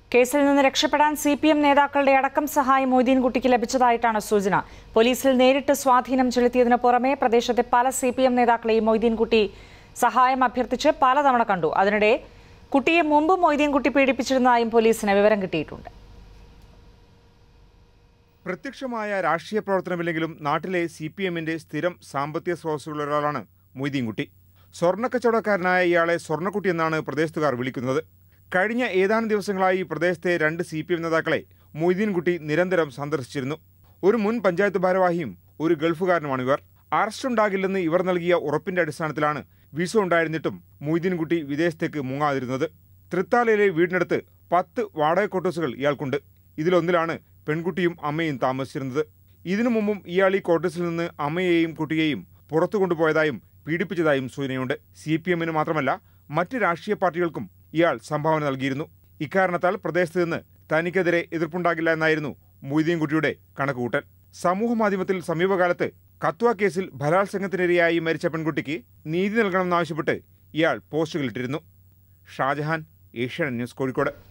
കേസിൽ നിന്ന് രക്ഷപ്പെടാൻ സി പി എം നേതാക്കളുടെ അടക്കം സഹായം മൊയ്തീൻകുട്ടിക്ക് ലഭിച്ചതായിട്ടാണ് സൂചന പോലീസിൽ നേരിട്ട് സ്വാധീനം ചെലുത്തിയതിനു പുറമെ പ്രദേശത്തെ പല സി പി എം നേതാക്കളെയും മൊയ്തീൻകുട്ടി സഹായം അഭ്യർത്ഥിച്ച് പലതവണ കണ്ടു അതിനിടെ കുട്ടിയെ മുമ്പ് മൊയ്തീൻകുട്ടി പീഡിപ്പിച്ചിരുന്നതായും പോലീസിന് വിവരം കിട്ടിയിട്ടുണ്ട് പ്രത്യക്ഷമായ രാഷ്ട്രീയ പ്രവർത്തനമില്ലെങ്കിലും നാട്ടിലെ സി പി എമ്മിന്റെ സ്ഥിരം സാമ്പത്തിക സ്രോതസ്സുകളിലൊരാളാണ് മൊയ്തീൻകുട്ടി സ്വർണ്ണക്കച്ചവടക്കാരനായ ഇയാളെ സ്വർണ്ണക്കുട്ടി എന്നാണ് പ്രദേശത്തുകാർ വിളിക്കുന്നത് കഴിഞ്ഞ ഏതാനും ദിവസങ്ങളായി പ്രദേശത്തെ രണ്ട് സി പി എം നേതാക്കളെ മൊയ്തീൻകുട്ടി നിരന്തരം സന്ദർശിച്ചിരുന്നു ഒരു മുൻ പഞ്ചായത്ത് ഭാരവാഹിയും ഒരു ഗൾഫുകാരനുമാണ് ഇവർ അറസ്റ്റ് ഉണ്ടാകില്ലെന്ന് ഇവർ നൽകിയ ഉറപ്പിന്റെ അടിസ്ഥാനത്തിലാണ് വിസ ഉണ്ടായിരുന്നിട്ടും മൊയ്തീൻകുട്ടി വിദേശത്തേക്ക് മുങ്ങാതിരുന്നത് തൃത്താലയിലെ വീടിനടുത്ത് പത്ത് വാടക ക്വാർട്ടേഴ്സുകൾ ഇയാൾക്കുണ്ട് ഇതിലൊന്നിലാണ് പെൺകുട്ടിയും അമ്മയും താമസിച്ചിരുന്നത് ഇതിനു മുമ്പും ഇയാൾ ഈ ക്വാർട്ടേഴ്സിൽ നിന്ന് അമ്മയെയും കുട്ടിയെയും പുറത്തു കൊണ്ടുപോയതായും പീഡിപ്പിച്ചതായും സൂചനയുണ്ട് സി പി എമ്മിന് മാത്രമല്ല മറ്റ് രാഷ്ട്രീയ പാർട്ടികൾക്കും ഇയാൾ സംഭാവന നൽകിയിരുന്നു ഇക്കാരണത്താൽ പ്രദേശത്ത് നിന്ന് തനിക്കെതിരെ എതിർപ്പുണ്ടാകില്ല എന്നായിരുന്നു മൊയ്തീൻകുട്ടിയുടെ കണക്കുകൂട്ടൽ സമൂഹ മാധ്യമത്തിൽ സമീപകാലത്ത് കത്വ കേസിൽ ബലാത്സംഗത്തിനിരയായി മരിച്ച പെൺകുട്ടിക്ക് നീതി നൽകണമെന്നാവശ്യപ്പെട്ട് ഇയാൾ പോസ്റ്റുകളിട്ടിരുന്നു ഷാജഹാൻ ഏഷ്യാനെറ്റ് ന്യൂസ് കോഴിക്കോട്